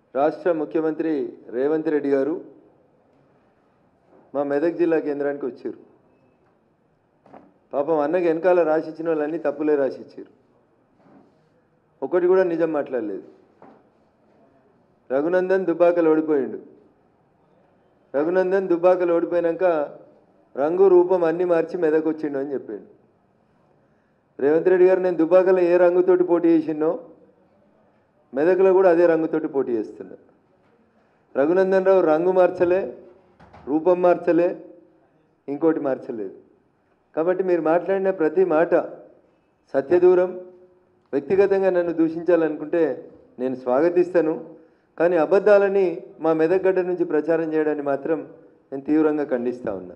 రాష్ట్ర ముఖ్యమంత్రి రేవంత్ రెడ్డి గారు మా మెదక్ జిల్లా కేంద్రానికి వచ్చారు పాపం అన్నకి వెనకాల రాసిచ్చిన వాళ్ళన్నీ తప్పులే రాసిచ్చారు ఒకటి కూడా నిజం మాట్లాడలేదు రఘునందన్ దుబ్బాకలు ఓడిపోయిండు రఘునందన్ దుబ్బాకలు ఓడిపోయినాక రంగు రూపం అన్నీ మార్చి మెదక్ వచ్చిండు అని చెప్పిండు రేవంత్ రెడ్డి గారు నేను దుబ్బాకలో ఏ రంగుతోటి పోటీ చేసినో మెదక్లో కూడా అదే రంగుతోటి పోటీ చేస్తున్నా రఘునందన్ రావు రంగు మార్చలే రూపం మార్చలే ఇంకోటి మార్చలేదు కాబట్టి మీరు మాట్లాడిన ప్రతి మాట సత్యదూరం వ్యక్తిగతంగా నన్ను దూషించాలనుకుంటే నేను స్వాగతిస్తాను కానీ అబద్ధాలని మా మెదక్గడ్డ నుంచి ప్రచారం చేయడాన్ని మాత్రం నేను తీవ్రంగా ఖండిస్తూ ఉన్నా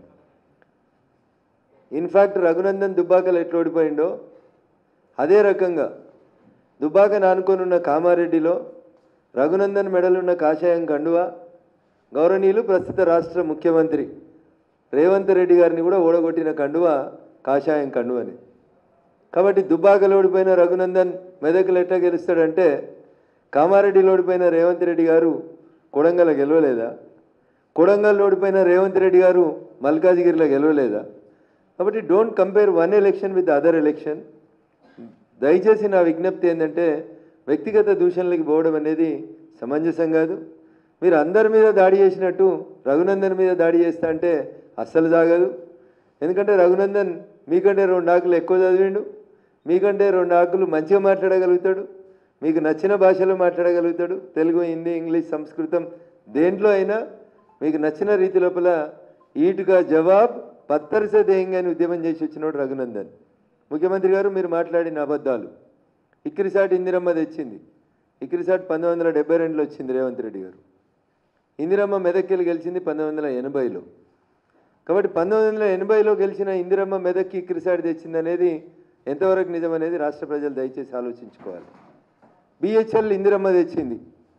ఇన్ఫ్యాక్ట్ రఘునందన్ దుబ్బాకలు ఎట్లా ఓడిపోయిండో అదే రకంగా దుబ్బాకను ఆనుకొనున్న కామారెడ్డిలో రఘునందన్ మెడలున్న కాషాయం కండువా గౌరవనీయులు ప్రస్తుత రాష్ట్ర ముఖ్యమంత్రి రేవంత్ రెడ్డి గారిని కూడా ఓడగొట్టిన కండువ కాషాయం కండువని కాబట్టి దుబ్బాకలో ఓడిపోయిన రఘునందన్ మెదకులు ఎట్లా గెలుస్తాడంటే కామారెడ్డిలో ఓడిపోయిన రేవంత్ రెడ్డి గారు కొడంగల్ గెలవలేదా కొడంగల్ ఓడిపోయిన రేవంత్ రెడ్డి గారు మల్కాజిగిరిలో గెలవలేదా కాబట్టి don't compare one election with other election దయచేసి నా విజ్ఞప్తి ఏంటంటే వ్యక్తిగత దూషణలకి పోవడం అనేది సమంజసం కాదు మీరు అందరి మీద దాడి చేసినట్టు రఘునందన్ మీద దాడి చేస్తా అంటే అస్సలు సాగదు ఎందుకంటే రఘునందన్ మీకంటే రెండు ఆకులు ఎక్కువ చదివిండు మీకంటే రెండు ఆకులు మంచిగా మాట్లాడగలుగుతాడు మీకు నచ్చిన భాషలో మాట్లాడగలుగుతాడు తెలుగు హిందీ ఇంగ్లీష్ సంస్కృతం దేంట్లో అయినా మీకు నచ్చిన రీతి లోపల ఈటుగా జవాబ్ పత్తరిసే దేయంగా అని ఉద్యమం చేసి వచ్చినోడు రఘునందన్ ముఖ్యమంత్రి గారు మీరు మాట్లాడిన అబద్ధాలు ఇక్రిసాట్ ఇందిరమ్మ తెచ్చింది ఇక్రిసాట్ పంతొమ్మిది వందల డెబ్బై రెండులో వచ్చింది రేవంత్ రెడ్డి గారు ఇందిరమ్మ మెదక్కిలు గెలిచింది పంతొమ్మిది వందల ఎనభైలో కాబట్టి పంతొమ్మిది వందల ఎనభైలో గెలిచిన ఇందిరమ్మ మెదక్కి ఇక్రిసాట్ తెచ్చింది అనేది ఎంతవరకు నిజం అనేది రాష్ట్ర ప్రజలు దయచేసి ఆలోచించుకోవాలి బిహెచ్ఎల్ ఇందిరమ్మ తెచ్చింది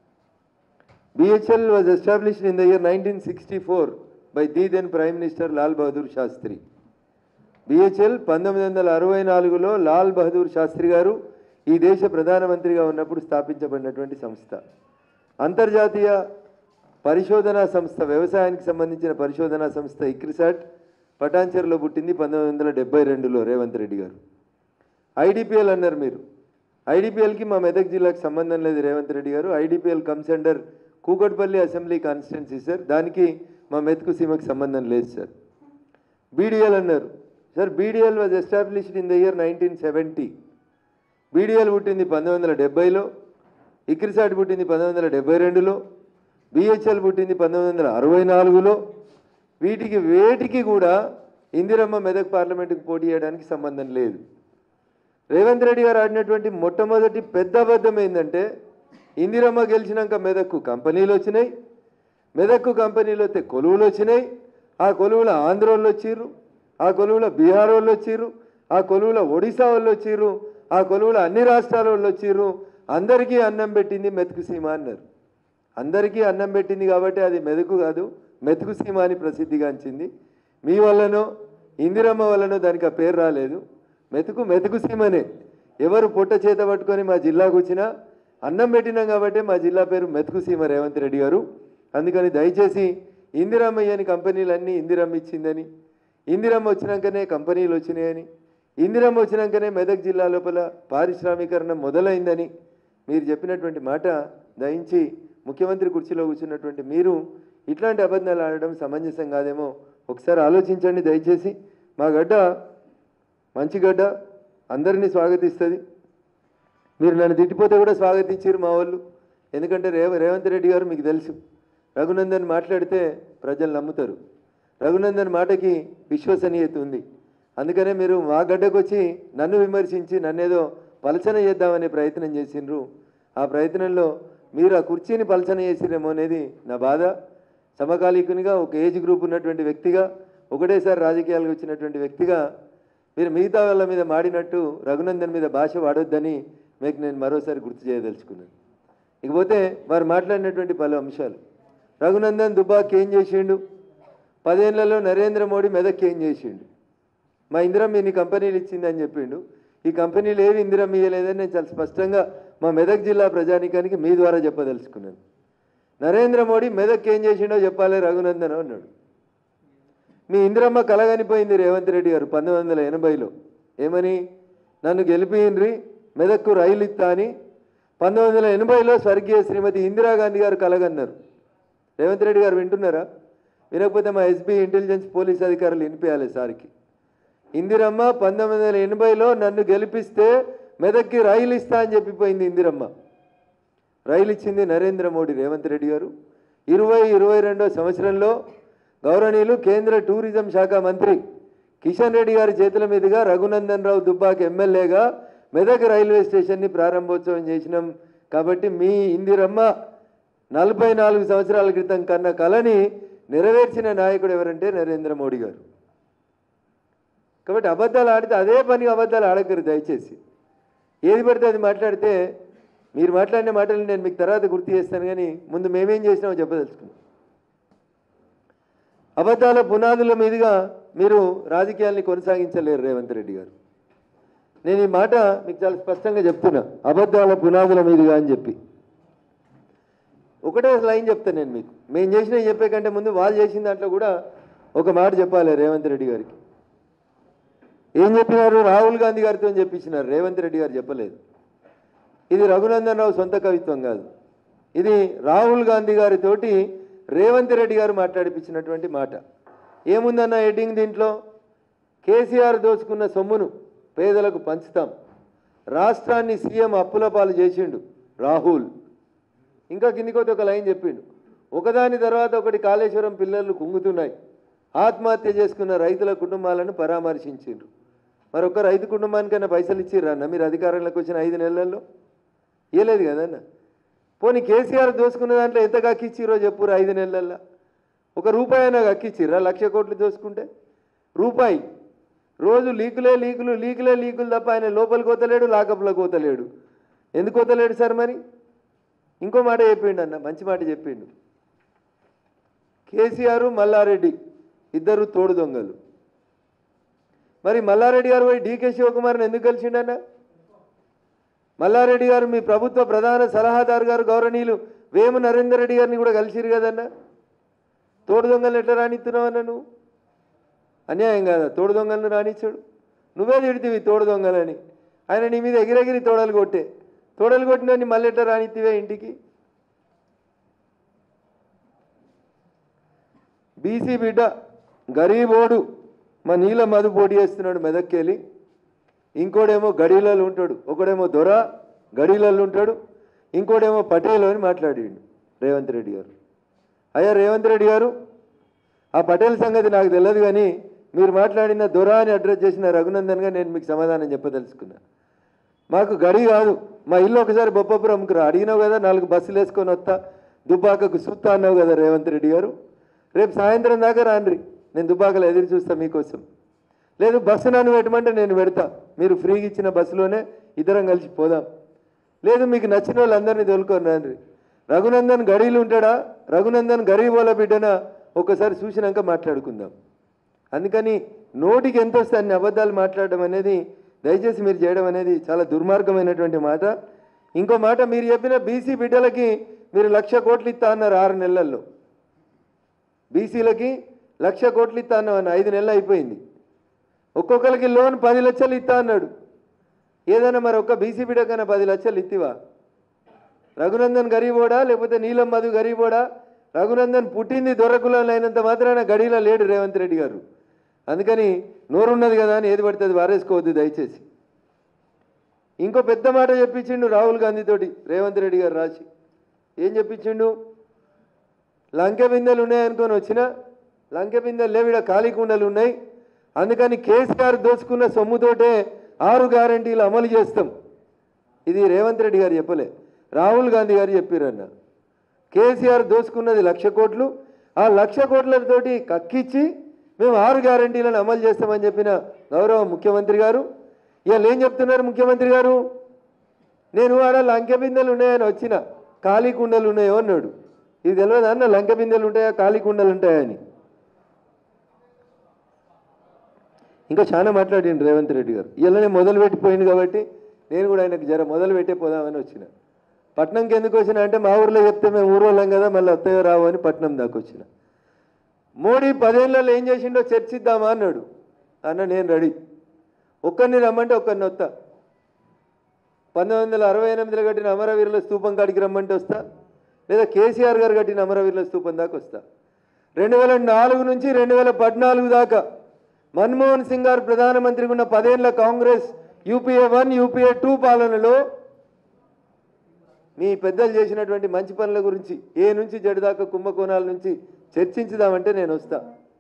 BHEL was established in the year nineteen sixty four by the then prime minister Lal Bahadur Shastri BHEL పంతొమ్మిది వందల అరవై నాలుగులో లాల్ బహదూర్ శాస్త్రి గారు ఈ దేశ ప్రధానమంత్రిగా ఉన్నప్పుడు స్థాపించబడినటువంటి సంస్థ అంతర్జాతీయ పరిశోధనా సంస్థ వ్యవసాయానికి సంబంధించిన పరిశోధనా సంస్థ ఇక్రిసాట్ పటాన్చెరులో పుట్టింది పంతొమ్మిది వందల డెబ్బై రెండులో రేవంత్ రెడ్డి గారు ఐడిపిఎల్ అన్నారు మీరు ఐడిపిఎల్కి మా మెదక్ జిల్లాకు సంబంధం లేదు Revanth Reddy garu IDPL comes under Kukatpally assembly constituency sir దానికి మా మెతుకు సీమకి సంబంధం లేదు సార్ బీడిఎల్ అన్నారు sir BDL was established in the year nineteen seventy BDL పుట్టింది పంతొమ్మిది వందల డెబ్బైలో ఇక్రిసాట్ పుట్టింది పంతొమ్మిది వందల డెబ్బై రెండులో బిహెచ్ఎల్ పుట్టింది పంతొమ్మిది వందల అరవై నాలుగులో వీటికి వేటికి కూడా ఇందిరమ్మ మెదక్ పార్లమెంటుకు పోటీ చేయడానికి సంబంధం లేదు రేవంత్ రెడ్డి గారు ఆడినటువంటి మొట్టమొదటి పెద్ద అబద్ధం ఏంటంటే ఇందిరమ్మ గెలిచినాక మెదక్కు కంపెనీలు వచ్చినాయి మెదక్కు కంపెనీలు వస్తే కొలువులు వచ్చినాయి ఆ కొలువుల ఆంధ్ర వాళ్ళు వచ్చిర్రు ఆ కొలువుల బీహార్ వాళ్ళు వచ్చిర్రు ఆ కొలువుల ఒడిశా వాళ్ళు వచ్చిర్రు ఆ కొలువుల అన్ని రాష్ట్రాల వాళ్ళు వచ్చిర్రు అందరికీ అన్నం పెట్టింది మెతుకు సీమ అన్నారు అందరికీ అన్నం పెట్టింది కాబట్టి అది మెతుకు కాదు మెతుకు సీమ అని ప్రసిద్ధిగాంచింది మీ వల్లనో ఇందిరమ్మ వల్లనో దానికి ఆ పేరు రాలేదు మెతుకు మెతుకు సీమనే ఎవరు పుట్ట చేత పట్టుకొని మా జిల్లాకు వచ్చినా అన్నం పెట్టినాం కాబట్టి మా జిల్లా పేరు మెతుకు సీమ రేవంత్ రెడ్డి గారు అందుకని దయచేసి ఇందిరమ్మ ఇయ్యని కంపెనీలన్నీ ఇందిరమ్మ ఇచ్చిందని ఇందిరమ్మ వచ్చినాకనే కంపెనీలు వచ్చినాయని ఇందిరమ్మ వచ్చినాకనే మెదక్ జిల్లా లోపల పారిశ్రామీకరణ మొదలైందని మీరు చెప్పినటువంటి మాట దయించి ముఖ్యమంత్రి కుర్చీలో కూర్చున్నటువంటి మీరు ఇట్లాంటి అబద్ధాలు ఆడడం సమంజసం కాదేమో ఒకసారి ఆలోచించండి దయచేసి మా గడ్డ మంచి గడ్డ అందరినీ స్వాగతిస్తుంది మీరు నన్ను తిట్టిపోతే కూడా స్వాగతించారు మా వాళ్ళు ఎందుకంటే రేవ రేవంత్ రెడ్డి గారు మీకు తెలుసు రఘునందన్ మాట్లాడితే ప్రజలు నమ్ముతారు రఘునందన్ మాటకి విశ్వసనీయత ఉంది అందుకనే మీరు మా గడ్డకు వచ్చి నన్ను విమర్శించి నన్నేదో పలచన చేద్దామనే ప్రయత్నం చేసిండ్రు ఆ ప్రయత్నంలో మీరు ఆ కుర్చీని పలచన చేసిరేమో అనేది నా బాధ సమకాలీకునిగా ఒక ఏజ్ గ్రూప్ ఉన్నటువంటి వ్యక్తిగా ఒకటేసారి రాజకీయాలకు వచ్చినటువంటి వ్యక్తిగా మీరు మిగతా వాళ్ళ మీద మాడినట్టు రఘునందన్ మీద భాష వాడొద్దని మీకు నేను మరోసారి గుర్తు చేయదలుచుకున్నాను ఇకపోతే వారు మాట్లాడినటువంటి పలు అంశాలు రఘునందన్ దుబాక్ ఏం చేసిండు పదేళ్లలో నరేంద్ర మోడీ మెదక్కి ఏం చేసిండు మా ఇందిరమ్మ ఇన్ని కంపెనీలు ఇచ్చిందని చెప్పిండు ఈ కంపెనీలు ఏవి ఇందిరమ్మ ఇయ్యలేదని నేను చాలా స్పష్టంగా మా మెదక్ జిల్లా ప్రజానికానికి మీ ద్వారా చెప్పదలుచుకున్నాను నరేంద్ర మోడీ మెదక్ ఏం చేసిండో చెప్పాలి రఘునందన్ అన్నాడు మీ ఇందిరమ్మ కలగనిపోయింది రేవంత్ రెడ్డి గారు పంతొమ్మిది వందల ఎనభైలో ఏమని నన్ను గెలిపియండ్రి మెదక్కు రైలు ఇస్తా అని పంతొమ్మిది వందల ఎనభైలో స్వర్గీయ శ్రీమతి ఇందిరాగాంధీ గారు కలగన్నారు రేవంత్ రెడ్డి గారు వింటున్నారా వినకపోతే మా ఎస్బీ ఇంటెలిజెన్స్ పోలీస్ అధికారులు వినిపించాలి సార్కి ఇందిరమ్మ పంతొమ్మిది వందల ఎనభైలో నన్ను గెలిపిస్తే మెదక్కి రైలు ఇస్తా అని చెప్పిపోయింది ఇందిరమ్మ రైలు ఇచ్చింది నరేంద్ర మోడీ రేవంత్ రెడ్డి గారు ఇరవై ఇరవై రెండో సంవత్సరంలో గౌరవనీయులు కేంద్ర టూరిజం శాఖ మంత్రి కిషన్ రెడ్డి గారి చేతుల మీదుగా రఘునందన్ రావు దుబ్బాక్ ఎమ్మెల్యేగా మెదక్ రైల్వే స్టేషన్ని ప్రారంభోత్సవం చేసినాం కాబట్టి మీ ఇందిరమ్మ నలభై నాలుగు సంవత్సరాల క్రితం కన్న కళని నెరవేర్చిన నాయకుడు ఎవరంటే నరేంద్ర మోడీ గారు కాబట్టి అబద్ధాలు ఆడితే అదే పని అబద్ధాలు ఆడకరు దయచేసి ఏది పడితే అది మాట్లాడితే మీరు మాట్లాడిన మాటలు నేను మీకు తర్వాత గుర్తు చేస్తాను కానీ ముందు మేమేం చేసినామో చెప్పదలుచుకున్నాం అబద్ధాల పునాదుల మీదుగా మీరు రాజకీయాల్ని కొనసాగించలేరు రేవంత్ రెడ్డి గారు నేను ఈ మాట మీకు చాలా స్పష్టంగా చెప్తున్నా అబద్ధాల పునాదుల మీదుగా అని చెప్పి ఒకటే లైన్ చెప్తాను నేను మీకు మేము చేసినవి చెప్పే కంటే ముందు వాళ్ళు చేసిన దాంట్లో కూడా ఒక మాట చెప్పాలి రేవంత్ రెడ్డి గారికి ఏం చెప్పినారు రాహుల్ గాంధీ గారితో చెప్పించినారు రేవంత్ రెడ్డి గారు చెప్పలేదు ఇది రఘునందన్ రావు సొంత కవిత్వం కాదు ఇది రాహుల్ గాంధీ గారితోటి రేవంత్ రెడ్డి గారు మాట్లాడిపించినటువంటి మాట ఏముందన్న హెడ్డింగ్ దీంట్లో కేసీఆర్ దోచుకున్న సొమ్మును పేదలకు పంచుతాం రాష్ట్రాన్ని సీఎం అప్పుల పాలు చేసిండు రాహుల్ ఇంకా కిందికోతే ఒక లైన్ చెప్పిండు ఒకదాని తర్వాత ఒకటి కాళేశ్వరం పిల్లలు కుంగుతున్నాయి ఆత్మహత్య చేసుకున్న రైతుల కుటుంబాలను పరామర్శించిండ్రు మరొక రైతు కుటుంబానికైనా పైసలు ఇచ్చిర్రా అన్న మీరు అధికారంలోకి వచ్చిన ఐదు నెలల్లో ఇవ్వలేదు కదన్న పోనీ కేసీఆర్ దోసుకున్న దాంట్లో ఎంత కక్కిచ్చిరో చెప్పురు ఐదు నెలల్లో ఒక రూపాయి అయినా కక్కిచ్చిర్రా లక్ష కోట్లు దోసుకుంటే రూపాయి రోజు లీకులే లీకులు లీకులే లీకులు తప్ప ఆయన లోపలికి పోతలేడు లాకప్లో పోతలేడు ఎందుకు పోతలేడు సార్ మరి ఇంకో మాట చెప్పిండు అన్న మంచి మాట చెప్పిండు కేసీఆర్ మల్లారెడ్డి ఇద్దరు తోడు దొంగలు మరి మల్లారెడ్డి గారు పోయి డీకే శివకుమార్ని ఎందుకు కలిసిండన్న మల్లారెడ్డి గారు మీ ప్రభుత్వ ప్రధాన సలహాదారు గారు గౌరవనీయులు వేము నరేందర్ రెడ్డి గారిని కూడా కలిసిరు కదన్న తోడు దొంగలను ఎట్లా రానిస్తున్నావు అన్న నువ్వు అన్యాయం కాదా తోడు దొంగలను రానిచ్చాడు నువ్వే తిడితివి తోడు దొంగలని ఆయన నీ మీద ఎగిరెగిరి తోడలు కొట్టే తోడలు కొట్టినని మళ్ళీ ఎట్లా రానిత్తివే ఇంటికి బీసీ బిడ్డ గరీబోడు మా నీల మధు పోటీ చేస్తున్నాడు మెదక్కెళ్ళి ఇంకోడేమో గడీలలో ఉంటాడు ఒకడేమో దొర గడీలలో ఉంటాడు ఇంకోడేమో పటేల్ అని మాట్లాడిండు రేవంత్ రెడ్డి గారు అయ్యా రేవంత్ రెడ్డి గారు ఆ పటేల్ సంగతి నాకు తెలియదు కానీ మీరు మాట్లాడిన దొర అని అడ్రస్ చేసిన రఘునందన్గా నేను మీకు సమాధానం చెప్పదలుచుకున్నా మాకు గడి కాదు మా ఇల్లు ఒకసారి బొప్పపురంకి రా అడిగినావు కదా నాలుగు బస్సులు వేసుకొని వస్తా దుబ్బాకకు సూత్తా అన్నావు కదా రేవంత్ రెడ్డి గారు రేపు సాయంత్రం దాకా రాండ్రి నేను దుబ్బాకలో ఎదురు చూస్తా మీకోసం లేదు బస్సు నన్ను పెట్టమంటే నేను పెడతా మీరు ఫ్రీగా ఇచ్చిన బస్సులోనే ఇద్దరం కలిసి పోదాం లేదు మీకు నచ్చిన వాళ్ళందరినీ తోలుకొని రండి రఘునందన్ గడీలు ఉంటాడా రఘునందన్ గరీబోల బిడ్డన ఒకసారి చూసినాక మాట్లాడుకుందాం అందుకని నోటికి ఎంత వస్తే అన్ని అబద్ధాలు మాట్లాడడం అనేది దయచేసి మీరు చేయడం అనేది చాలా దుర్మార్గమైనటువంటి మాట ఇంకో మాట మీరు చెప్పిన బీసీ బిడ్డలకి మీరు లక్ష కోట్లు ఇస్తా అన్నారు ఆరు నెలల్లో బీసీలకి లక్ష కోట్లు ఇస్తా అన్నామని ఐదు నెలలు అయిపోయింది ఒక్కొక్కరికి లోన్ పది లక్షలు ఇస్తా అన్నాడు ఏదైనా మరి ఒక్క బీసీ బిడ్డకైనా పది లక్షలు ఇత్తివా రఘునందన్ గరీబోడా లేకపోతే నీలం మధు గరీబోడా రఘునందన్ పుట్టింది దొరకులలో అయినంత మాత్రాన గడిలో లేడు రేవంత్ రెడ్డి గారు అందుకని నోరున్నది కదా అని ఏది పడితే అది వారేసుకోవద్దు దయచేసి ఇంకో పెద్ద మాట చెప్పించిండు రాహుల్ గాంధీతోటి రేవంత్ రెడ్డి గారు రాసి ఏం చెప్పించిండు లంకె బిందెలు ఉన్నాయనుకొని వచ్చిన లంకె బిందెలు లేవు ఈడ ఖాళీ కుండలు ఉన్నాయి అందుకని కేసీఆర్ దోచుకున్న సొమ్ముతోటే ఆరు గ్యారంటీలు అమలు చేస్తాం ఇది రేవంత్ రెడ్డి గారు చెప్పలే రాహుల్ గాంధీ గారు చెప్పారన్న కేసీఆర్ దోచుకున్నది లక్ష కోట్లు ఆ లక్ష కోట్లతోటి కక్కిచ్చి మేము ఆరు గ్యారంటీలను అమలు చేస్తామని చెప్పిన గౌరవ ముఖ్యమంత్రి గారు ఇవాళ ఏం చెప్తున్నారు ముఖ్యమంత్రి గారు నేను ఆడ లంకె బిందెలు ఉన్నాయని వచ్చిన ఖాళీ కుండలు ఉన్నాయో అన్నాడు ఇది తెలియదు అన్న లంకె బిందెలు ఉంటాయా ఖాళీ కుండలు ఉంటాయా అని ఇంకా చాలా మాట్లాడిండు రేవంత్ రెడ్డి గారు ఇలానే మొదలు పెట్టిపోయింది కాబట్టి నేను కూడా ఆయనకు జర మొదలు పెట్టే పోదామని వచ్చిన పట్నంకి ఎందుకు వచ్చిన అంటే మా ఊర్లో చెప్తే మేము ఊరోళ్ళం కదా మళ్ళీ వస్తాయో రావు అని పట్నం దాకా వచ్చిన మోడీ పదేళ్లలో ఏం చేసిండో చర్చిద్దామా అన్నాడు అన్న నేను రెడీ ఒక్కరిని రమ్మంటే ఒక్కరిని వస్తా పంతొమ్మిది వందల అరవై ఎనిమిదిలో కట్టిన అమరవీరుల స్తూపం కాడికి రమ్మంటే వస్తా లేదా కేసీఆర్ గారు కట్టిన అమరవీరుల స్తూపం దాకా వస్తా రెండు వేల నాలుగు నుంచి రెండు వేల పద్నాలుగు దాకా మన్మోహన్ సింగ్ గారు ప్రధానమంత్రిగా ఉన్న పదేళ్ల Congress UPA one UPA two పాలనలో మీ పెద్దలు చేసినటువంటి మంచి పనుల గురించి ఏ నుంచి జడి దాకా కుంభకోణాల నుంచి చర్చించుదామంటే నేను వస్తా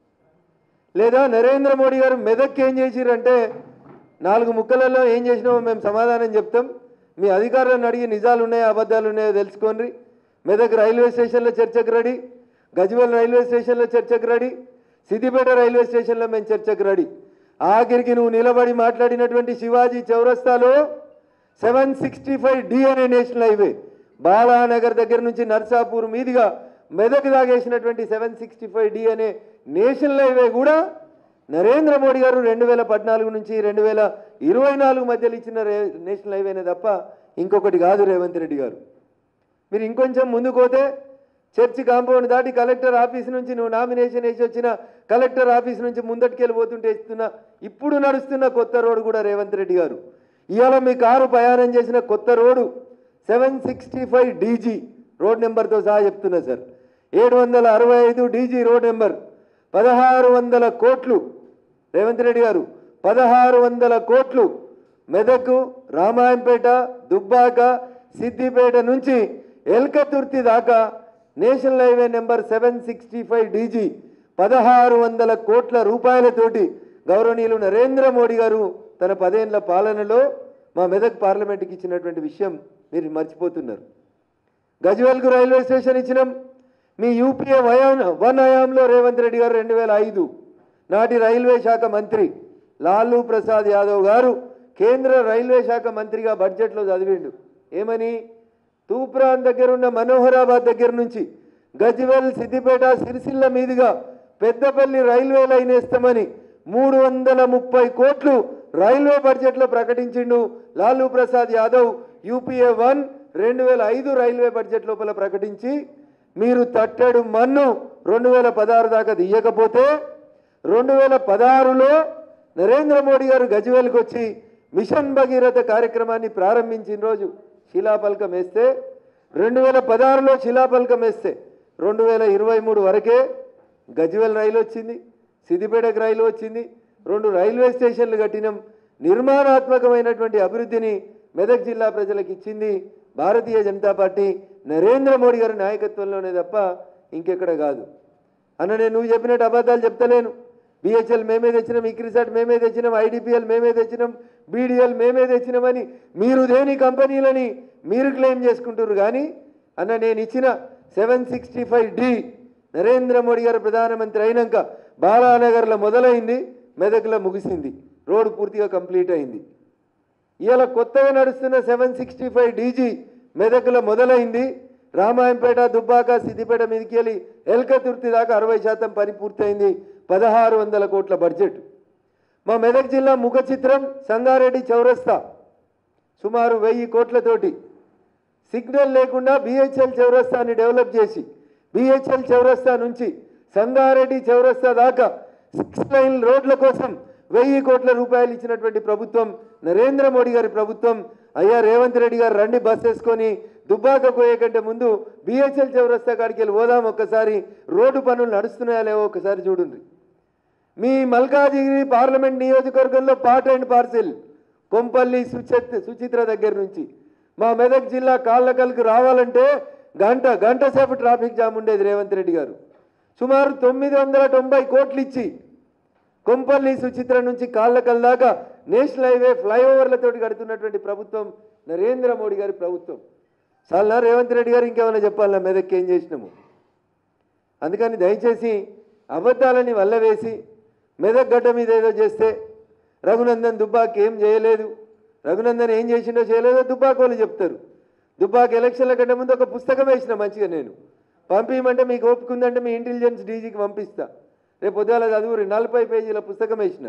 లేదా నరేంద్ర మోడీ గారు మెదక్కి ఏం చేసిరంటే నాలుగు ముక్కలలో ఏం చేసినామో మేము సమాధానం చెప్తాం మీ అధికారులను అడిగి నిజాలు ఉన్నాయో అబద్ధాలు ఉన్నాయో తెలుసుకోండి మెదక్ రైల్వే స్టేషన్లో చర్చకు రెడీ గజ్వెల్ రైల్వే స్టేషన్లో చర్చకు రెడీ సిద్దిపేట రైల్వే స్టేషన్లో మేము చర్చకు రెడీ ఆఖరికి నువ్వు నిలబడి మాట్లాడినటువంటి శివాజీ చౌరస్తాలో సెవెన్ సిక్స్టీ ఫైవ్ డి అనే నేషనల్ హైవే బాలానగర్ దగ్గర నుంచి నర్సాపూర్ మీదుగా మెదక్ దాగేసినటువంటి సెవెన్ సిక్స్టీ ఫైవ్ డి అనే నేషనల్ హైవే కూడా నరేంద్ర మోడీ గారు రెండు వేల పద్నాలుగు నుంచి రెండు వేల ఇరవై నాలుగు మధ్యలో ఇచ్చిన రే నేషనల్ హైవేనే తప్ప ఇంకొకటి కాదు రేవంత్ రెడ్డి గారు మీరు ఇంకొంచెం ముందుకు పోతే చర్చి కాంపౌండ్ దాటి కలెక్టర్ ఆఫీస్ నుంచి నువ్వు నామినేషన్ వేసి వచ్చిన కలెక్టర్ ఆఫీస్ నుంచి ముందటికెళ్ళిపోతుంటే ఇస్తున్న ఇప్పుడు నడుస్తున్న కొత్త రోడ్డు కూడా రేవంత్ రెడ్డి గారు ఇవాళ మీ కారు ప్రయాణం చేసిన కొత్త road seven sixty five DG road నెంబర్తో సహా చెప్తున్నా సార్ ఏడు వందల అరవై ఐదు డీజీ రోడ్ నెంబర్ పదహారు వందల కోట్లు రేవంత్ రెడ్డి గారు పదహారు వందల కోట్లు మెదక్ రామాయంపేట దుబ్బాక సిద్దిపేట నుంచి ఎల్కతుర్తి దాకా national highway number seven sixty five DG పదహారు వందల కోట్ల రూపాయలతోటి గౌరవనీయులు నరేంద్ర మోడీ గారు తన పదేళ్ల పాలనలో మా మెదక్ పార్లమెంట్కి ఇచ్చినటువంటి విషయం మీరు మర్చిపోతున్నారు గజ్వేల్కు రైల్వే స్టేషన్ ఇచ్చినాం మీ యూపీఏ వయాన్ వన్ హయాంలో రేవంత్ రెడ్డి గారు రెండు వేల ఐదు నాటి రైల్వే శాఖ మంత్రి లాలూ ప్రసాద్ యాదవ్ గారు కేంద్ర రైల్వే శాఖ మంత్రిగా బడ్జెట్లో చదివిండు ఏమని తూప్రాన్ దగ్గర ఉన్న మనోహరాబాద్ దగ్గర నుంచి గజ్వెల్ సిద్దిపేట సిరిసిల్ల మీదుగా పెద్దపల్లి రైల్వే లైన్ వేస్తామని మూడు వందల ముప్పై కోట్లు రైల్వే బడ్జెట్లో ప్రకటించిండు లాలూ ప్రసాద్ యాదవ్ యూపీఏ వన్ రెండు వేల ఐదు రైల్వే బడ్జెట్ లోపల ప్రకటించి మీరు తట్టెడు మన్ను రెండు వేల పదహారు దాకా తీయకపోతే రెండు వేల పదహారులో నరేంద్ర మోడీ గారు గజ్వేల్కి వచ్చి మిషన్ భగీరథ కార్యక్రమాన్ని ప్రారంభించిన రోజు శిలాఫలకం వేస్తే రెండు వేల పదహారులో శిలాఫలకం వేస్తే రెండు వేల ఇరవై మూడు వరకే గజ్వేల్ రైలు వచ్చింది సిద్దిపేటకు రైలు వచ్చింది రెండు రైల్వే స్టేషన్లు కట్టినాం నిర్మాణాత్మకమైనటువంటి అభివృద్ధిని మెదక్ జిల్లా ప్రజలకు ఇచ్చింది భారతీయ జనతా పార్టీ నరేంద్ర మోడీ గారి నాయకత్వంలోనే తప్ప ఇంకెక్కడ కాదు అన్న నేను నువ్వు చెప్పినట్టు అబద్ధాలు చెప్తలేను బిహెచ్ఎల్ మేమే తెచ్చినాం ఇక్రిసాట్ మేమే తెచ్చినాం ఐడిపిఎల్ మేమే తెచ్చినాం బీడిఎల్ మేమే తెచ్చినామని మీరు దేని కంపెనీలని మీరు క్లెయిమ్ చేసుకుంటారు కానీ అన్న నేను ఇచ్చిన seven sixty five D Narendra Modi garu ప్రధానమంత్రి అయినాక బాలానగర్లో మొదలైంది మెదక్లో ముగిసింది రోడ్డు పూర్తిగా కంప్లీట్ అయింది ఇవాళ కొత్తగా నడుస్తున్న సెవెన్ సిక్స్టీ ఫైవ్ డీజీ మెదక్లో మొదలైంది రామాయంపేట దుబ్బాక సిద్దిపేట మీదకి వెళ్ళి ఎల్కతుర్తి దాకా అరవై శాతం పని పూర్తయింది పదహారు వందల కోట్ల బడ్జెట్ మా మెదక్ జిల్లా ముఖ చిత్రం సంగారెడ్డి చౌరస్తా సుమారు వెయ్యి కోట్లతోటి సిగ్నల్ లేకుండా బిహెచ్ఎల్ చౌరస్తాని డెవలప్ చేసి బిహెచ్ఎల్ చౌరస్తా నుంచి సంగారెడ్డి చౌరస్తా దాకా సిక్స్ లైన్ రోడ్ల కోసం వెయ్యి కోట్ల రూపాయలు ఇచ్చినటువంటి ప్రభుత్వం నరేంద్ర మోడీ గారి ప్రభుత్వం అయ్యా రేవంత్ రెడ్డి గారు రండి బస్ వేసుకొని దుబ్బాక పోయే కంటే ముందు బిహెచ్ఎల్ చౌరస్తా కాడికి వెళ్ళి పోదాం ఒక్కసారి రోడ్డు పనులు నడుస్తున్నాయా లేవో ఒకసారి చూడండి మీ మల్కాజిగిరి పార్లమెంట్ నియోజకవర్గంలో పార్ట్ అండ్ పార్సిల్ కొంపల్లి సుచిత్ సుచిత్ర దగ్గర నుంచి మా మెదక్ జిల్లా కాళ్ళకల్కి రావాలంటే గంట గంట సేపు ట్రాఫిక్ జామ్ ఉండేది రేవంత్ రెడ్డి గారు సుమారు తొమ్మిది వందల తొంభై కోట్లు ఇచ్చి కొంపల్లి సుచిత్ర నుంచి కాళ్ళకల్ దాకా నేషనల్ హైవే ఫ్లైఓవర్లతోటి కడుతున్నటువంటి ప్రభుత్వం నరేంద్ర మోడీ గారి ప్రభుత్వం చాలా రేవంత్ రెడ్డి గారు ఇంకేమైనా చెప్పాలా మెదక్కి ఏం చేసినాము అందుకని దయచేసి అబద్ధాలని వల్లవేసి మెదక్ గడ్డ మీద ఏదో చేస్తే రఘునందన్ దుబ్బాకి ఏం చేయలేదు రఘునందన్ ఏం చేసిండో చేయలేదో దుబ్బాక వాళ్ళు చెప్తారు దుబ్బాక ఎలక్షన్ల కంటే ముందు ఒక పుస్తకం వేసిన మంచిగా నేను పంపించమంటే మీకు ఓపిక ఉందంటే మీ ఇంటెలిజెన్స్ డీజీకి పంపిస్తా రేపు పొద్దుగాల చదువురి నలభై పేజీల పుస్తకం వేసిన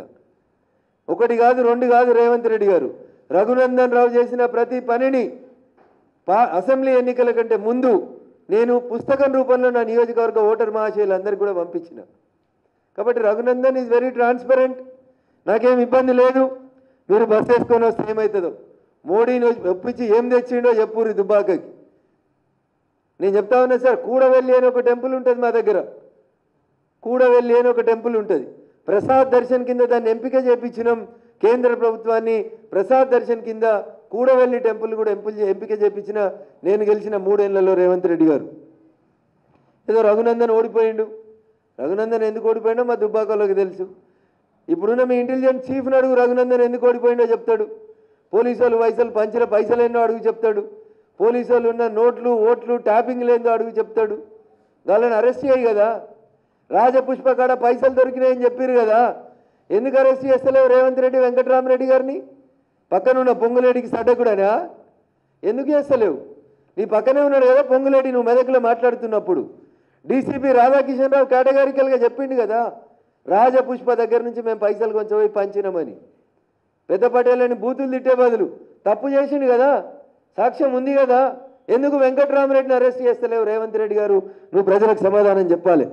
ఒకటి కాదు రెండు కాదు రేవంత్ రెడ్డి గారు రఘునందన్ రావు చేసిన ప్రతి పనిని పా అసెంబ్లీ ఎన్నికల కంటే ముందు నేను పుస్తకం రూపంలో నా నియోజకవర్గ ఓటర్ మహాశయులందరికీ కూడా పంపించిన కాబట్టి రఘునందన్ ఈజ్ వెరీ ట్రాన్స్పరెంట్ నాకేం ఇబ్బంది లేదు మీరు బస్ వేసుకొని వస్తే ఏమవుతుందో మోడీని ఒప్పించి ఏం తెచ్చిండో చెప్పుర్రి దుబ్బాకకి నేను చెప్తా ఉన్నా సార్ కూడవెల్లి అని ఒక టెంపుల్ ఉంటుంది మా దగ్గర కూడవెల్లి అని ఒక టెంపుల్ ఉంటుంది ప్రసాద్ దర్శన్ కింద దాన్ని ఎంపిక చేయించినాం కేంద్ర ప్రభుత్వాన్ని ప్రసాద్ దర్శన్ కింద కూడవెల్లి టెంపుల్ కూడా ఎంపిక ఎంపిక చేయించిన నేను గెలిచిన మూడేళ్లలో రేవంత్ రెడ్డి గారు ఏదో రఘునందన్ ఓడిపోయిండు రఘునందన్ ఎందుకు ఓడిపోయిండో మా దుబ్బాకలోకి తెలుసు ఇప్పుడున్న మీ ఇంటెలిజెన్స్ చీఫ్ని అడుగు రఘునందన్ ఎందుకు ఓడిపోయిండో చెప్తాడు పోలీసు వాళ్ళు పైసలు పంచిన పైసలు ఎన్నో అడుగు చెప్తాడు పోలీసు వాళ్ళు ఉన్న నోట్లు ఓట్లు ట్యాపింగ్ లేదో అడుగు చెప్తాడు వాళ్ళని అరెస్ట్ చేయి కదా రాజపుష్ప కాడ పైసలు దొరికినాయని చెప్పారు కదా ఎందుకు అరెస్ట్ చేస్తలేవు రేవంత్ రెడ్డి వెంకటరామరెడ్డి గారిని పక్కనున్న పొంగులేడికి సడ్డకుడనా ఎందుకు చేస్తలేవు నీ పక్కనే ఉన్నాడు కదా పొంగులేటి నువ్వు మెదకులో మాట్లాడుతున్నప్పుడు డీసీపీ రాధాకిషన్ రావు కేటగారికల్గా చెప్పిండు కదా రాజపుష్ప దగ్గర నుంచి మేము పైసలు కొంచెం పోయి పంచినామని పెద్ద పటేలని బూతులు తిట్టే బదులు తప్పు చేసిండు కదా సాక్ష్యం ఉంది కదా ఎందుకు వెంకటరామరెడ్డిని అరెస్ట్ చేస్తలేవు రేవంత్ రెడ్డి గారు నువ్వు ప్రజలకు సమాధానం చెప్పాలి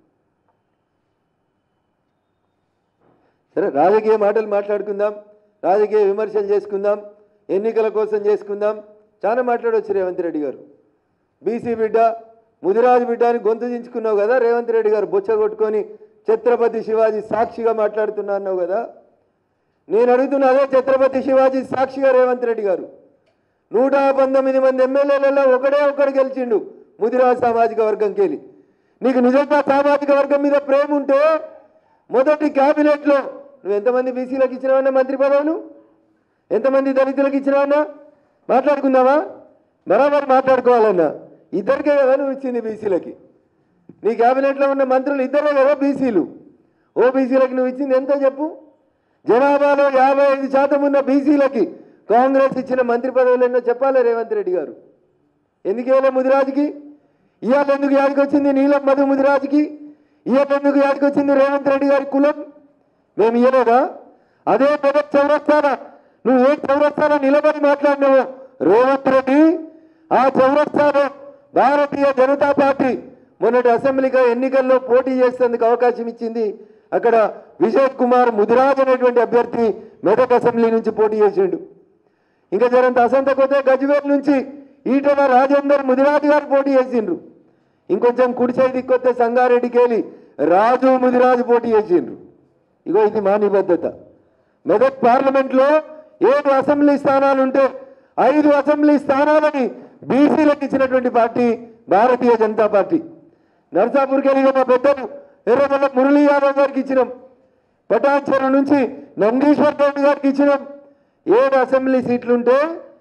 సరే రాజకీయ మాటలు మాట్లాడుకుందాం రాజకీయ విమర్శలు చేసుకుందాం ఎన్నికల కోసం చేసుకుందాం చాలా మాట్లాడవచ్చు రేవంత్ రెడ్డి గారు బీసీ బిడ్డ ముదిరాజు బిడ్డ అని గొంతు దించుకున్నావు కదా రేవంత్ రెడ్డి గారు బొచ్చ కొట్టుకొని ఛత్రపతి శివాజీ సాక్షిగా మాట్లాడుతున్నా అన్నావు కదా నేను అడుగుతున్న అదే ఛత్రపతి శివాజీ సాక్షిగా రేవంత్ రెడ్డి గారు నూట పంతొమ్మిది మంది ఎమ్మెల్యేలలో ఒకడే ఒకడు గెలిచిండు ముదిరాజ్ సామాజిక వర్గంకి వెళ్ళి నీకు నిజంగా సామాజిక వర్గం మీద ప్రేమ ఉంటే మొదటి క్యాబినెట్లో నువ్వు ఎంతమంది బీసీలకు ఇచ్చినావన్నా మంత్రి పదవులు ఎంతమంది దళితులకు ఇచ్చినావన్నా మాట్లాడుకుందామా బరాబర్ మాట్లాడుకోవాలన్నా ఇద్దరికే కదా నువ్వు ఇచ్చింది బీసీలకి నీ క్యాబినెట్లో ఉన్న మంత్రులు ఇద్దరే కదా బీసీలు ఓబీసీలకి నువ్వు ఇచ్చింది ఎంతో చెప్పు జనాభాలో యాభై ఐదు శాతం ఉన్న బీసీలకి కాంగ్రెస్ ఇచ్చిన మంత్రి పదవులు ఎన్నో చెప్పాలి రేవంత్ రెడ్డి గారు ఎందుకు ఇవ్వలే ముదిరాజుకి ఇవాళ ఎందుకు యాదికి వచ్చింది నీలం మధు ముదిరాజుకి ఇవాళ ఎందుకు యాదికి వచ్చింది రేవంత్ రెడ్డి గారి కులం మేము ఇవ్వలేదా అదే పెద్ద చౌరస్తాన నువ్వు ఏ చౌరస్తాన నిలబడి మాట్లాడినావో రేవంత్ రెడ్డి ఆ చౌరస్తాలో భారతీయ జనతా పార్టీ మొన్నటి అసెంబ్లీగా ఎన్నికల్లో పోటీ చేసేందుకు అవకాశం ఇచ్చింది అక్కడ విజయ్ కుమార్ ముదిరాజ్ అనేటువంటి అభ్యర్థి మెదక్ అసెంబ్లీ నుంచి పోటీ చేసిండు ఇంకా జరంత అసంత కొత్త గజ్వేల్ నుంచి ఈటల రాజేందర్ ముదిరాజు గారు పోటీ చేసిండ్రు ఇంకొంచెం కుడి సైడ్ దిక్కొస్తే సంగారెడ్డికి వెళ్ళి రాజు ముదిరాజు పోటీ చేసిండ్రు ఇగో ఇది మా నిబద్ధత మెదక్ పార్లమెంట్లో ఏడు అసెంబ్లీ స్థానాలు ఉంటే ఐదు అసెంబ్లీ స్థానాలని బీసీలకు ఇచ్చినటువంటి పార్టీ భారతీయ జనతా పార్టీ నర్సాపూర్కి వెళ్ళిన మా పెద్దలు ఎర్రమల్ల మురళీ యాదవ్ గారికి ఇచ్చినాం పటాన్చెరు నుంచి నందీశ్వర్ రెడ్డి గారికి ఇచ్చినాం ఏడు అసెంబ్లీ సీట్లుంటే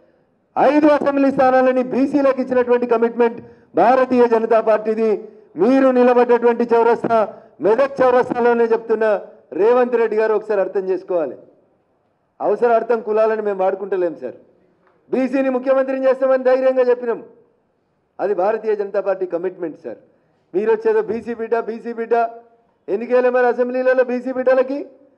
ఐదు అసెంబ్లీ స్థానాలని బీసీలకు ఇచ్చినటువంటి కమిట్మెంట్ భారతీయ జనతా పార్టీది మీరు నిలబడ్డటువంటి చౌరస్తా మెదక్ చౌరస్తాలోనే చెప్తున్న రేవంత్ రెడ్డి గారు ఒకసారి అర్థం చేసుకోవాలి అవసరార్థం కులాలని మేము వాడుకుంటలేం సార్ బీసీని ముఖ్యమంత్రిని చేస్తామని ధైర్యంగా చెప్పినాం అది Bharatiya Janata party commitment sir మీరు వచ్చేదో బీసీ బిడ్డ బీసీ బిడ్డ ఎందుకు వెళ్ళే మరి అసెంబ్లీలలో బీసీ బిడ్డలకి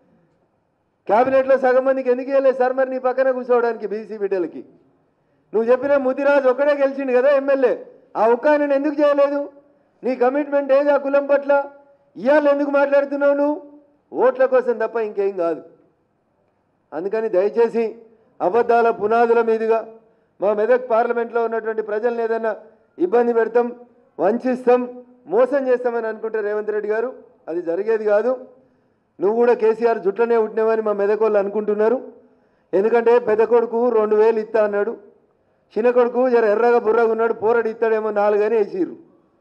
క్యాబినెట్లో సగం మందికి ఎందుకు వెళ్ళలేదు సార్ మరి నీ పక్కన కూర్చోవడానికి బీసీ బిడ్డలకి నువ్వు చెప్పిన ముదిరాజు ఒక్కడే గెలిచిండు కదా ఎమ్మెల్యే ఆ ఒక్క ఆయన ఎందుకు చేయలేదు నీ కమిట్మెంట్ ఏది ఆ కులం పట్ల ఇవాళ ఎందుకు మాట్లాడుతున్నావు నువ్వు ఓట్ల కోసం తప్ప ఇంకేం కాదు అందుకని దయచేసి అబద్ధాల పునాదుల మీదుగా మా మెదక్ పార్లమెంట్లో ఉన్నటువంటి ప్రజల్ని ఏదైనా ఇబ్బంది పెడతాం వంచిస్తాం మోసం చేస్తామని అనుకుంటే రేవంత్ రెడ్డి గారు అది జరిగేది కాదు నువ్వు కూడా కేసీఆర్ జుట్లనే ఉంటున్నావని మా మెదక్ వాళ్ళు అనుకుంటున్నారు ఎందుకంటే పెద్ద కొడుకు రెండు వేలు ఇస్తా అన్నాడు చిన్న కొడుకు జర ఎర్రగా బుర్రగా ఉన్నాడు పోరడు ఇస్తాడేమో నాలుగని వేసిర్రు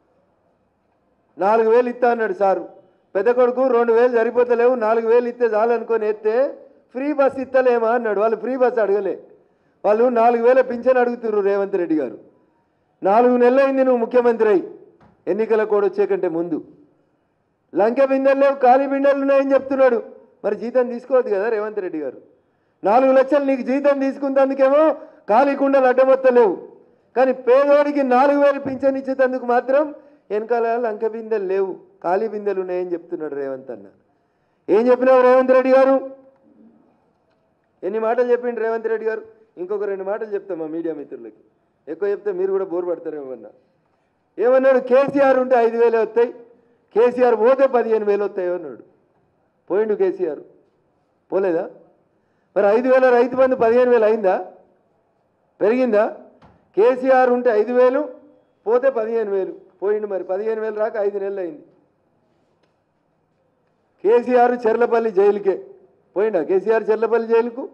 నాలుగు వేలు ఇస్తా అన్నాడు సారు పెద్ద కొడుకు రెండు వేలు సరిపోతలేవు నాలుగు వేలు ఇస్తే చాలనుకొని ఎత్తే ఫ్రీ బస్ ఇస్తలేమా అన్నాడు వాళ్ళు ఫ్రీ బస్ అడగలే వాళ్ళు నాలుగు వేల పింఛన్ అడుగుతున్నారు రేవంత్ రెడ్డి గారు నాలుగు నెలలైంది నువ్వు ముఖ్యమంత్రి అయి ఎన్నికల కోడ్ వచ్చే కంటే ముందు లంకె బిందెలు లేవు ఖాళీ బిందెలు ఉన్నాయని చెప్తున్నాడు మరి జీతం తీసుకోవద్దు కదా రేవంత్ రెడ్డి గారు నాలుగు లక్షలు నీకు జీతం తీసుకున్నందుకేమో ఖాళీ కుండలు అడ్డమొత్తలేవు కానీ పేదోడికి నాలుగు వేలు పింఛన్ ఇచ్చేందుకు మాత్రం వెనకాల లంక బిందెలు లేవు ఖాళీ బిందెలు ఉన్నాయని చెప్తున్నాడు రేవంత్ అన్న ఏం చెప్పినావు రేవంత్ రెడ్డి గారు ఎన్ని మాటలు చెప్పిండు రేవంత్ రెడ్డి గారు ఇంకొక రెండు మాటలు చెప్తాం మా మీడియా మిత్రులకి ఎక్కువ చెప్తే మీరు కూడా బోర్ పడతారు ఏమన్నా ఏమన్నాడు కేసీఆర్ ఉంటే ఐదు వేలే వస్తాయి కేసీఆర్ పోతే పదిహేను వేలు వస్తాయి అన్నాడు పోయిండు కేసీఆర్ పోలేదా మరి ఐదు వేల రైతు బంధు పదిహేను వేలు అయిందా పెరిగిందా కేసీఆర్ ఉంటే ఐదు వేలు పోతే పదిహేను వేలు పోయిండు మరి పదిహేను వేలు రాక ఐదు నెలలు అయింది కేసీఆర్ చెర్లపల్లి జైలుకే పోయిండా కేసీఆర్ చెర్లపల్లి జైలుకు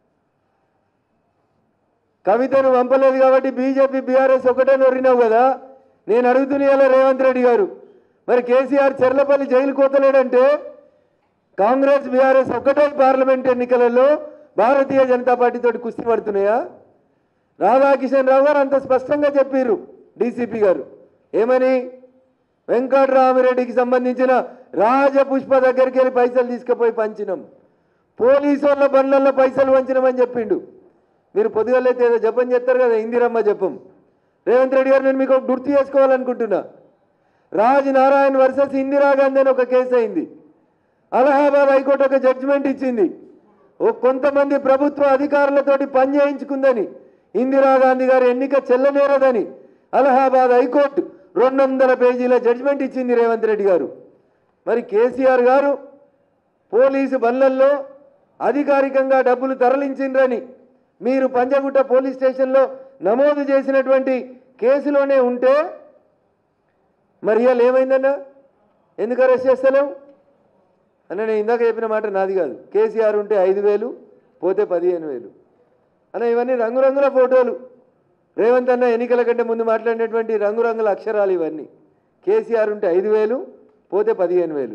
కవితను పంపలేదు కాబట్టి బీజేపీ బీఆర్ఎస్ ఒకటే నొరినావు కదా నేను అడుగుతున్నా రేవంత్ రెడ్డి గారు మరి కేసీఆర్ చెర్లపల్లి జైలు కోతలేడంటే కాంగ్రెస్ బీఆర్ఎస్ ఒకటే పార్లమెంట్ ఎన్నికలలో భారతీయ జనతా పార్టీతో కుస్తీ పడుతున్నాయా రాధాకిషన్ రావు గారు అంత స్పష్టంగా చెప్పారు డీసీపీ గారు ఏమని వెంకట్రామిరెడ్డికి సంబంధించిన రాజపుష్ప దగ్గరికి వెళ్ళి పైసలు తీసుకుపోయి పంచినాం పోలీసు వాళ్ళ బండ్లలో పైసలు వంచినామని చెప్పిండు మీరు పొద్దుగలైతే ఏదో జపం చేస్తారు కదా ఇందిరమ్మ జపం రేవంత్ రెడ్డి గారు నేను మీకు ఒక గుర్తు చేసుకోవాలనుకుంటున్నా రాజ్ నారాయణ్ వర్సెస్ ఇందిరాగాంధీ అని ఒక కేసు అయింది అలహాబాద్ హైకోర్టు ఒక జడ్జిమెంట్ ఇచ్చింది ఓ కొంతమంది ప్రభుత్వ అధికారులతోటి పని చేయించుకుందని ఇందిరాగాంధీ గారి ఎన్నిక చెల్లనేరదని అలహాబాద్ హైకోర్టు రెండు వందల పేజీల జడ్జిమెంట్ ఇచ్చింది రేవంత్ రెడ్డి గారు మరి కేసీఆర్ గారు పోలీసు బళ్ళల్లో అధికారికంగా డబ్బులు తరలించిండ్రని మీరు పంజగుట్ట పోలీస్ స్టేషన్లో నమోదు చేసినటువంటి కేసులోనే ఉంటే మరి ఇవాళ ఏమైందన్నా ఎందుకు అరెస్ట్ చేస్తలేవు అన్న నేను ఇందాక చెప్పిన మాట నాది కాదు కేసీఆర్ ఉంటే ఐదు వేలు పోతే పదిహేను వేలు అన్న ఇవన్నీ రంగురంగుల ఫోటోలు రేవంత్ అన్న ఎన్నికల కంటే ముందు మాట్లాడినటువంటి రంగురంగుల అక్షరాలు ఇవన్నీ కేసీఆర్ ఉంటే ఐదు వేలు పోతే పదిహేను వేలు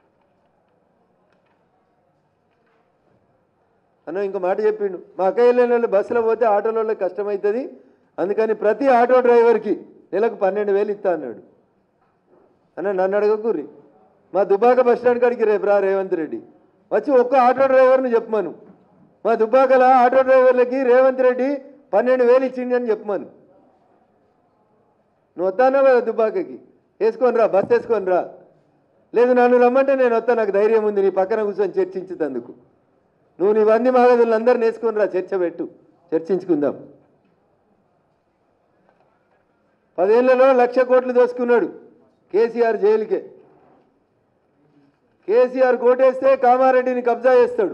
అన్న ఇంకో మాట చెప్పిండు మా అక్క వెళ్ళిన వాళ్ళు బస్సులో పోతే ఆటోలలో కష్టమవుతుంది అందుకని ప్రతి ఆటో డ్రైవర్కి నెలకు పన్నెండు వేలు ఇస్తా అన్నాడు అన్న నన్ను అడగకూరి మా దుబ్బాక బస్ స్టాండ్ కాడికి రేపు రా రేవంత్ రెడ్డి వచ్చి ఒక్క ఆటో డ్రైవర్ని చెప్పమను మా దుబ్బాకల ఆటో డ్రైవర్లకి రేవంత్ రెడ్డి పన్నెండు వేలు ఇచ్చిండి అని చెప్పమను నువ్వు వస్తానో కదా దుబ్బాకకి వేసుకొని రా బస్ వేసుకొని రా లేదు నన్ను రమ్మంటే నేను వస్తా నాకు ధైర్యం ఉంది నీ పక్కన కూర్చొని చర్చించుతందుకు నువ్వు నీ వంది మాగదులను అందరిని వేసుకొని రా చర్చ పెట్టు చర్చించుకుందాం పదేళ్లలో లక్ష కోట్లు దోసుకున్నాడు కేసీఆర్ జైలుకే కేసీఆర్ కోటేస్తే కామారెడ్డిని కబ్జా చేస్తాడు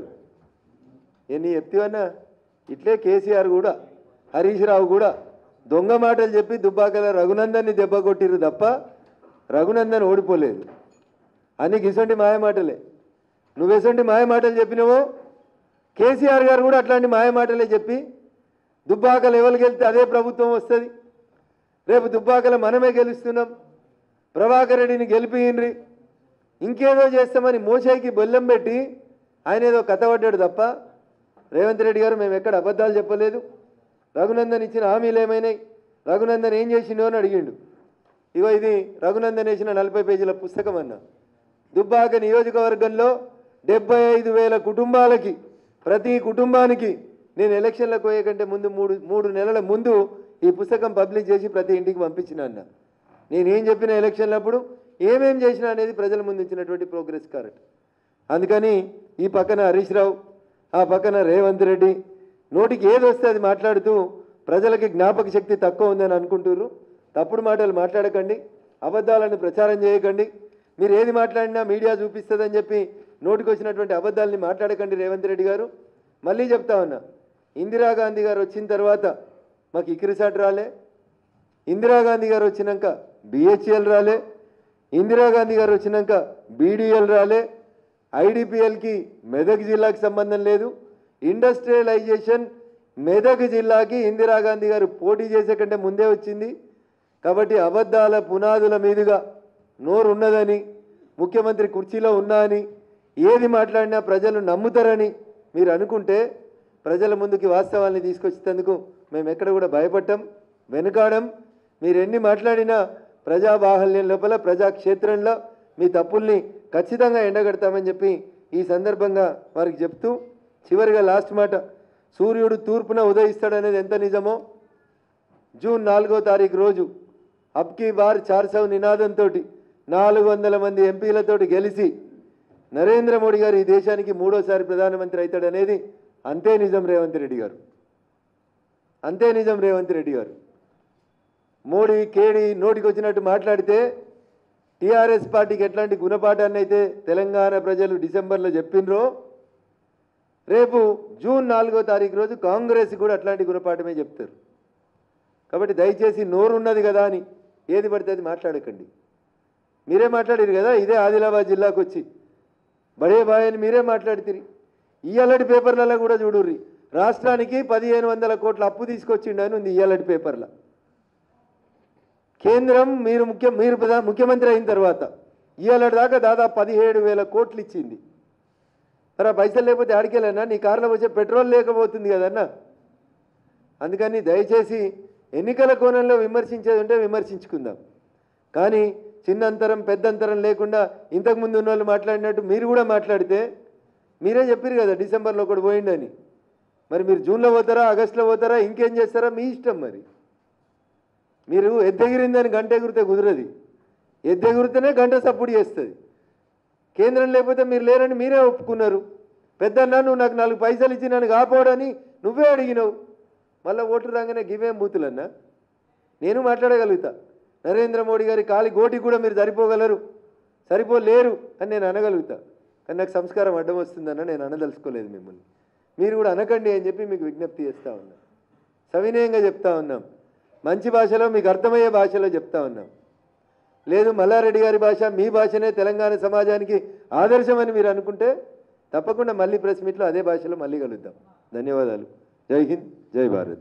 ఎన్ని చెప్తావన్నా ఇట్లే కేసీఆర్ కూడా హరీష్ రావు కూడా దొంగ మాటలు చెప్పి దుబ్బాకల రఘునందన్ని దెబ్బ కొట్టిరు తప్ప రఘునందన్ ఓడిపోలేదు అని గిసంటి మాయ మాటలే నువ్వెసంటి మాయ మాటలు చెప్పినావో కేసీఆర్ గారు కూడా అట్లాంటి మాయ మాటలే చెప్పి దుబ్బాక లెవెల్కి వెళ్తే అదే ప్రభుత్వం వస్తుంది రేపు దుబ్బాకల మనమే గెలుస్తున్నాం ప్రభాకర్ రెడ్డిని గెలిపియండ్రి ఇంకేదో చేస్తామని మోసాయికి బొల్లెం పెట్టి ఆయన ఏదో కథ పడ్డాడు తప్ప రేవంత్ రెడ్డి గారు మేము ఎక్కడ అబద్ధాలు చెప్పలేదు రఘునందన్ ఇచ్చిన హామీలు ఏమైనాయి రఘునందన్ ఏం చేసిండో అని అడిగిండు ఇగో ఇది రఘునందన్ వేసిన నలభై పేజీల పుస్తకం అన్న దుబ్బాక నియోజకవర్గంలో డెబ్బై ఐదు వేల కుటుంబాలకి ప్రతి కుటుంబానికి నేను ఎలక్షన్లకు పోయే కంటే ముందు మూడు మూడు నెలల ముందు ఈ పుస్తకం పబ్లిష్ చేసి ప్రతి ఇంటికి పంపించిన అన్న నేనేం చెప్పిన ఎలక్షన్లప్పుడు ఏమేం చేసినా అనేది ప్రజల ముందు ఇచ్చినటువంటి ప్రోగ్రెస్ కార్డ్ అందుకని ఈ పక్కన హరీష్ రావు ఆ పక్కన రేవంత్ రెడ్డి నోటికి ఏది వస్తే అది మాట్లాడుతూ ప్రజలకి జ్ఞాపక శక్తి తక్కువ ఉందని అనుకుంటున్నారు తప్పుడు మాటలు మాట్లాడకండి అబద్ధాలను ప్రచారం చేయకండి మీరు ఏది మాట్లాడినా మీడియా చూపిస్తుందని చెప్పి నోటికి వచ్చినటువంటి అబద్ధాలని మాట్లాడకండి రేవంత్ రెడ్డి గారు మళ్ళీ చెప్తా ఉన్నా ఇందిరాగాంధీ గారు వచ్చిన తర్వాత మాకు ఇక్రిసాట్ రాలే ఇందిరాగాంధీ గారు వచ్చినాక బిహెచ్ఎల్ రాలే ఇందిరాగాంధీ గారు వచ్చినాక బీడీఎల్ రాలే ఐడిపిఎల్కి మెదక్ జిల్లాకి సంబంధం లేదు ఇండస్ట్రియలైజేషన్ మెదక్ జిల్లాకి ఇందిరాగాంధీ గారు పోటీ చేసే కంటే ముందే వచ్చింది కాబట్టి అబద్ధాల పునాదుల మీదుగా నోరు ఉన్నదని ముఖ్యమంత్రి కుర్చీలో ఉన్నా అని ఏది మాట్లాడినా ప్రజలు నమ్ముతారని మీరు అనుకుంటే ప్రజల ముందుకి వాస్తవాల్ని తీసుకొచ్చేందుకు మేము ఎక్కడ కూడా భయపడ్డం వెనుకాడం మీరు ఎన్ని మాట్లాడినా ప్రజా బాహల్యం లోపల ప్రజాక్షేత్రంలో మీ తప్పుల్ని ఖచ్చితంగా ఎండగడతామని చెప్పి ఈ సందర్భంగా వారికి చెప్తూ చివరిగా లాస్ట్ మాట సూర్యుడు తూర్పున ఉదయిస్తాడనేది ఎంత నిజమో జూన్ నాలుగో తారీఖు రోజు అబ్కీ బార్ చార్సౌ నినాదంతో నాలుగు వందల మంది ఎంపీలతోటి గెలిచి నరేంద్ర మోడీ గారు ఈ దేశానికి మూడోసారి ప్రధానమంత్రి అవుతాడనేది అంతే నిజం రేవంత్ రెడ్డి గారు అంతే నిజం రేవంత్ రెడ్డి గారు మోడీ కేడి నోటికి వచ్చినట్టు మాట్లాడితే టీఆర్ఎస్ పార్టీకి ఎట్లాంటి గుణపాఠాన్ని అయితే తెలంగాణ ప్రజలు డిసెంబర్లో చెప్పినరో రేపు జూన్ నాలుగో తారీఖు రోజు కాంగ్రెస్ కూడా అట్లాంటి గుణపాఠమే చెప్తారు కాబట్టి దయచేసి నోరున్నది కదా అని ఏది పడితే అది మాట్లాడకండి మీరే మాట్లాడారు కదా ఇదే ఆదిలాబాద్ జిల్లాకు వచ్చి బడే బాయ్ అని మీరే మాట్లాడితిరి ఇయ్యాలటి పేపర్లలో కూడా చూడుర్రి రాష్ట్రానికి పదిహేను వందల కోట్ల అప్పు తీసుకొచ్చిండని ఉంది ఇయ్యాలటి పేపర్లో కేంద్రం మీరు ముఖ్య మీరు ప్రధా- ముఖ్యమంత్రి అయిన తర్వాత ఇయ్యాలటి దాకా దాదాపు పదిహేడు వేల కోట్లు ఇచ్చింది మరి ఆ పైసలు లేకపోతే ఆడికెళ్ళన్నా నీ కారులో వచ్చే పెట్రోల్ లేకపోతుంది కదన్నా అందుకని దయచేసి ఎన్నికల కోణంలో విమర్శించేది ఉంటే విమర్శించుకుందాం కానీ చిన్నంతరం పెద్దంతరం లేకుండా ఇంతకుముందు ఉన్న వాళ్ళు మాట్లాడినట్టు మీరు కూడా మాట్లాడితే మీరే చెప్పారు కదా డిసెంబర్లో ఒకటి పోయిండని మరి మీరు జూన్లో పోతారా ఆగస్టులో పోతారా ఇంకేం చేస్తారా మీ ఇష్టం మరి మీరు ఎద్దెగిరిందని గంట ఎగిరితే కుదరది ఎద్దెగిరితేనే గంట సప్పుడు చేస్తుంది కేంద్రం లేకపోతే మీరు లేరని మీరే ఒప్పుకున్నారు పెద్దన్నా నువ్వు నాకు నాలుగు పైసలు ఇచ్చి నన్ను కాపాడని నువ్వే అడిగినావు మళ్ళీ ఓట్లు రాగానే గివేం బూతులన్నా నేను మాట్లాడగలుగుతా నరేంద్ర మోడీ గారి కాలి గోటి కూడా మీరు సరిపోగలరు సరిపోలేరు అని నేను అనగలుగుతా కానీ నాకు సంస్కారం అడ్డం వస్తుందన్న నేను అనదలుచుకోలేదు మిమ్మల్ని మీరు కూడా అనకండి అని చెప్పి మీకు విజ్ఞప్తి చేస్తూ ఉన్నాం సవినయంగా చెప్తా ఉన్నాం మంచి భాషలో మీకు అర్థమయ్యే భాషలో చెప్తా ఉన్నాం లేదు మల్లారెడ్డి గారి భాష మీ భాషనే తెలంగాణ సమాజానికి ఆదర్శమని మీరు అనుకుంటే తప్పకుండా మళ్ళీ ప్రెస్ మీట్లో అదే భాషలో మళ్ళీ కలుద్దాం ధన్యవాదాలు జై హింద్ జై భారత్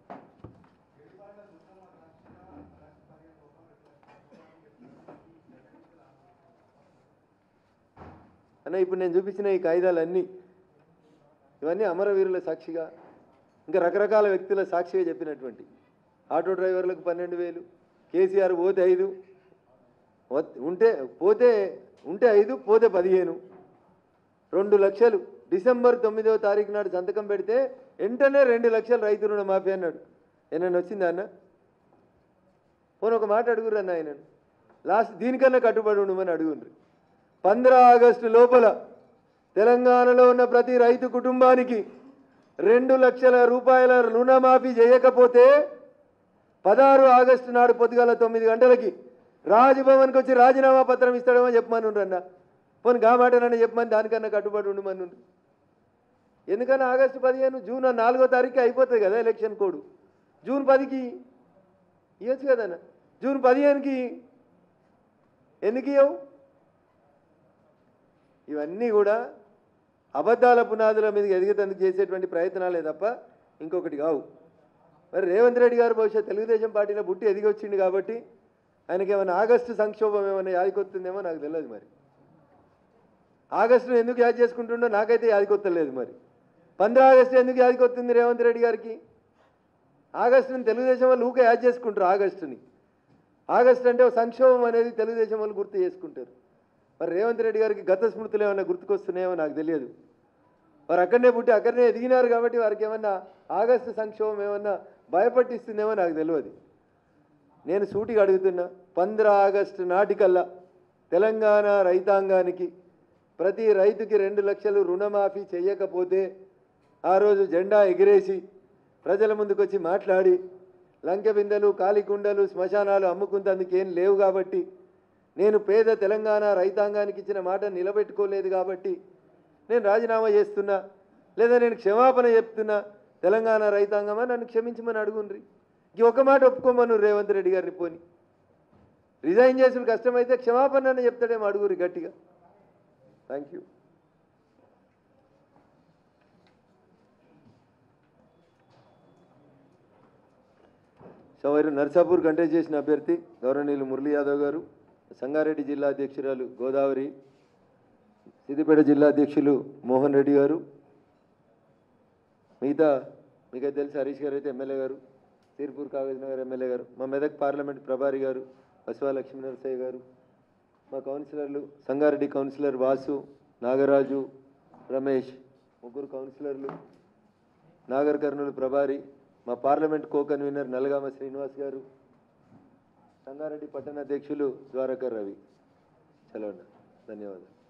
అన్న ఇప్పుడు నేను చూపించిన ఈ కాగితాలన్నీ ఇవన్నీ అమరవీరుల సాక్షిగా ఇంకా రకరకాల వ్యక్తుల సాక్షిగా చెప్పినటువంటి ఆటో డ్రైవర్లకు పన్నెండు వేలు కేసీఆర్ పోతే ఐదు వత్- ఉంటే పోతే ఉంటే ఐదు పోతే పదిహేను రెండు లక్షలు డిసెంబర్ తొమ్మిదవ తారీఖు నాడు సంతకం పెడితే వెంటనే రెండు లక్షలు రైతు రుణమాఫీ అన్నాడు ఏమన్నా వచ్చిందా అన్న పోనీ ఒక మాట అడుగురు అన్న ఆయనను లాస్ట్ దీనికన్నా కట్టుబడి ఉండమని అడుగుండ్రి పంద్రా ఆగస్టు లోపల తెలంగాణలో ఉన్న ప్రతి రైతు కుటుంబానికి రెండు లక్షల రూపాయల రుణమాఫీ చేయకపోతే పదహారు ఆగస్టు నాడు పొద్దుగాల తొమ్మిది గంటలకి రాజ్భవన్కి వచ్చి రాజీనామా పత్రం ఇస్తాడేమో చెప్పమని అన్న పోనీ గా మాటనన్నా చెప్పమని దానికన్నా కట్టుబడి ఉండమని ఉండ్రి. ఎందుకన్నా ఆగస్టు పదిహేను జూన్ నాలుగో తారీఖు అయిపోతుంది కదా ఎలక్షన్ కోడ్ జూన్ పదికి ఇవ్వచ్చు కదన్న జూన్ పదిహేనుకి ఎందుకు ఇవ్వవు ఇవన్నీ కూడా అబద్ధాల పునాదుల మీదకి ఎదిగేందుకు చేసేటువంటి ప్రయత్నాలే తప్ప ఇంకొకటి కావు మరి రేవంత్ రెడ్డి గారు బహుశా తెలుగుదేశం పార్టీలో పుట్టి ఎదిగి వచ్చిండు కాబట్టి ఆయనకి ఏమైనా ఆగస్టు సంక్షోభం ఏమైనా యాదికొస్తుందేమో నాకు తెలియదు మరి ఆగస్టును ఎందుకు యాద్ చేసుకుంటుండో నాకైతే యాదికొత్తలేదు మరి పంద్రా ఆగస్టు ఎందుకు యాదికొస్తుంది రేవంత్ రెడ్డి గారికి ఆగస్టుని తెలుగుదేశం వాళ్ళు ఊకే యాద్ చేసుకుంటారు ఆగస్టుని ఆగస్టు అంటే ఒక సంక్షోభం అనేది తెలుగుదేశం వాళ్ళు గుర్తు చేసుకుంటారు మరి రేవంత్ రెడ్డి గారికి గత స్మృతులు ఏమైనా గుర్తుకొస్తున్నాయేమో నాకు తెలియదు వారు అక్కడనే పుట్టి అక్కడనే ఎదిగినారు కాబట్టి వారికి ఏమన్నా ఆగస్టు సంక్షోభం ఏమన్నా భయపట్టిస్తుందేమో నాకు తెలియదు నేను సూటిగా అడుగుతున్నా పంద్ర ఆగస్టు నాటికల్లా తెలంగాణ రైతాంగానికి ప్రతి రైతుకి రెండు లక్షలు రుణమాఫీ చేయకపోతే ఆ రోజు జెండా ఎగిరేసి ప్రజల ముందుకొచ్చి మాట్లాడి లంకె బిందెలు కాలికుండలు శ్మశానాలు అమ్ముకుంటందుకు ఏం లేవు కాబట్టి నేను పేద తెలంగాణ రైతాంగానికి ఇచ్చిన మాట నిలబెట్టుకోలేదు కాబట్టి నేను రాజీనామా చేస్తున్నా లేదా నేను క్షమాపణ చెప్తున్నా తెలంగాణ రైతాంగమా నన్ను క్షమించమని అడుగుండ్రి ఈ ఒక మాట ఒప్పుకోమను రేవంత్ రెడ్డి గారిని పోని రిజైన్ చేసిన కష్టమైతే క్షమాపణ అని చెప్తాడేమో అడుగురి గట్టిగా థ్యాంక్ యూ సో వారు నర్సాపూర్ కంటెస్ట్ చేసిన అభ్యర్థి గౌరవనీయులు మురళీ యాదవ్ గారు సంగారెడ్డి జిల్లా అధ్యక్షురాలు గోదావరి సిద్దిపేట జిల్లా అధ్యక్షులు మోహన్ రెడ్డి గారు మిగతా మీకైతే తెలిసి హరీష్ గారు అయితే ఎమ్మెల్యే గారు తీర్పూర్ కాగజ్ నగర్ ఎమ్మెల్యే గారు మా మెదక్ పార్లమెంట్ ప్రభారి గారు బసవా లక్ష్మీ నరసయ్య గారు మా కౌన్సిలర్లు సంగారెడ్డి కౌన్సిలర్ వాసు నాగరాజు రమేష్ ముగ్గురు కౌన్సిలర్లు నాగర్ కర్నూలు ప్రభారి మా parliament co convener Nalagama Srinivas garu Sangareddy పట్టణ అధ్యక్షులు ద్వారకర్ రవి చలో అన్న ధన్యవాదాలు